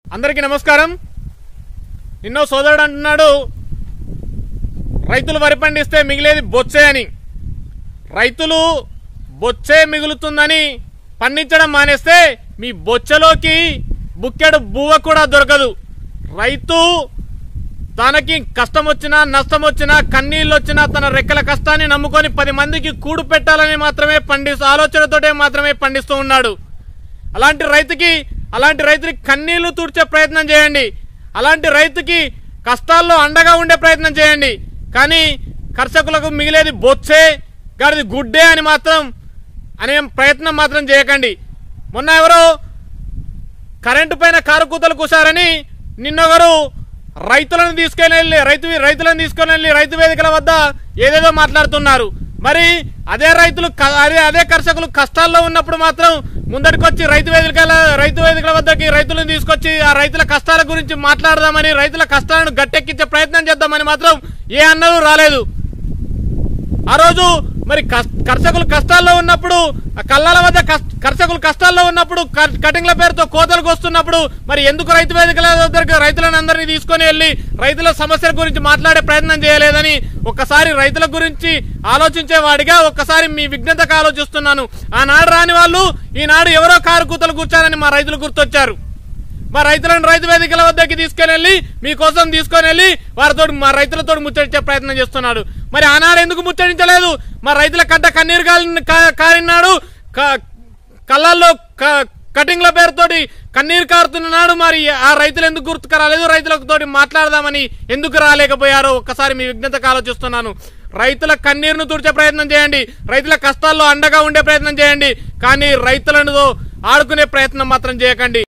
అందరికీ నమస్కారం నిన్నో సోదరుడు అంటున్నాడు రైతులు వరి పండిస్తే మిగిలేది బొచ్చే అని రైతులు బొచ్చే మిగులుతుందని పండించడం మానేస్తే మీ బొచ్చలోకి బుక్కెడు బువ్వ కూడా దొరకదు రైతు తనకి కష్టం వచ్చినా నష్టం వచ్చినా కన్నీళ్ళు వచ్చినా తన రెక్కల కష్టాన్ని నమ్ముకొని పది మందికి కూడు పెట్టాలని మాత్రమే పండిస్తూ ఆలోచనతోటే మాత్రమే పండిస్తూ ఉన్నాడు అలాంటి రైతుకి అలాంటి రైతుకి కన్నీళ్లు తుడిచే ప్రయత్నం చేయండి అలాంటి రైతుకి కష్టాల్లో అండగా ఉండే ప్రయత్నం చేయండి కానీ కర్షకులకు మిగిలేది బొచ్చే గాడిది గుడ్డే అని మాత్రం అనే ప్రయత్నం మాత్రం చేయకండి మొన్న ఎవరో కరెంటు పైన కారు కూతలు కూశారని నిన్నొకరు రైతులను తీసుకొని వెళ్ళి రైతు రైతులను తీసుకొని వెళ్ళి రైతు వేదికల వద్ద ఏదేదో మాట్లాడుతున్నారు మరి అదే రైతులు క- అదే అదే కర్షకులు కష్టాల్లో ఉన్నప్పుడు మాత్రం ముందటికొచ్చి రైతు వేదికల రైతు వేదికల వద్దకి రైతులను తీసుకొచ్చి ఆ రైతుల కష్టాల గురించి మాట్లాడదామని రైతుల కష్టాలను గట్టెక్కించే ప్రయత్నం చేద్దామని మాత్రం ఏ అన్నలు రాలేదు ఆ రోజు మరి కస్- కర్షకులు కష్టాల్లో ఉన్నప్పుడు ఆ కళ్ళాల వద్ద కస్- కర్షకులు కష్టాల్లో ఉన్నప్పుడు కట్- కటింగ్ల పేరుతో కోతలకు వస్తున్నప్పుడు మరి ఎందుకు రైతు వేదికల దగ్గరికి రైతులను అందరినీ తీసుకొని వెళ్ళి రైతుల సమస్యల గురించి మాట్లాడే ప్రయత్నం చేయలేదని ఒక్కసారి రైతుల గురించి ఆలోచించే వాడిగా ఒక్కసారి మీ విఘ్నతకు ఆలోచిస్తున్నాను ఆనాడు రాని వాళ్ళు ఈనాడు ఎవరో కారు కూతలు కూర్చారని మా రైతులు గుర్తొచ్చారు మా రైతులను రైతు వేదికల వద్దకి తీసుకొని వెళ్ళి మీకోసం తీసుకొని వెళ్ళి వారితో మా రైతులతో ముచ్చటించే ప్రయత్నం చేస్తున్నాడు మరి ఆనాడు ఎందుకు ముచ్చటించలేదు మా రైతుల కట్ట కన్నీరు కాలి- కా- కారినాడు క- కళ్ళల్లో క- కటింగ్ల పేరుతోటి కన్నీరు కారుతున్నాడు మరి ఆ రైతులు ఎందుకు గుర్తుకు రాలేదు రైతులకు తోటి మాట్లాడదామని ఎందుకు రాలేకపోయారో ఒక్కసారి మీ విజ్ఞతకు ఆలోచిస్తున్నాను రైతుల కన్నీరును తుడిచే ప్రయత్నం చేయండి రైతుల కష్టాల్లో అండగా ఉండే ప్రయత్నం చేయండి కానీ రైతులను ఆడుకునే ప్రయత్నం మాత్రం చేయకండి